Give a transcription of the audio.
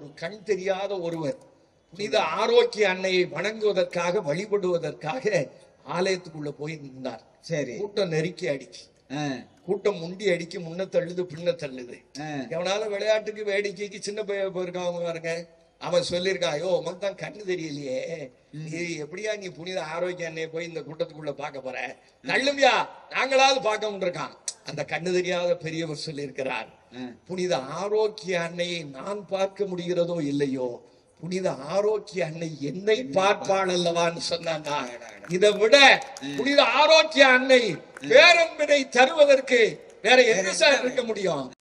ஒரு கண் தெரியாத ஒருவர் புனித ஆரோக்கிய அன்னையை வணங்குவதற்காக வழிபடுவதற்காக ஆலயத்துக்குள்ள போய் நின்றார் சரி கூட்டம் நெருக்கி அடிச்சு ஆ, கூட்டம் முண்டி அடிக்கி முன்ன தள்ளுது பின்ன தள்ளுது ஆ, எவனால விளையாட்டுக்கு வேடிக்கைக்கு சின்ன பையன் போயிருக்காங்க பாருங்க அவன் சொல்லியிருக்கான் ஐயோ உனக்கு தான் கண்ணு தெரியலையே நீ எப்படியா நீ புனித ஆரோக்கிய அன்னையை போய் இந்த கூட்டத்துக்குள்ள பார்க்க போற தள்ளுமியா நாங்களாவது பார்க்க இருக்கான் அந்த கண்ணு தெரியாத பெரியவர் சொல்லியிருக்கிறார் ஆ. புனித ஆரோக்கிய அன்னையை நான் பார்க்க முடிகிறதோ இல்லையோ புனித ஆரோக்கிய அன்னை என்னை பார்ப்பாள் அல்லவான்னு சொன்னாங்க இதை விட புனித ஆரோக்கிய அன்னை பேரன்பினை தருவதற்கு வேற என்ன சார் இருக்க முடியும்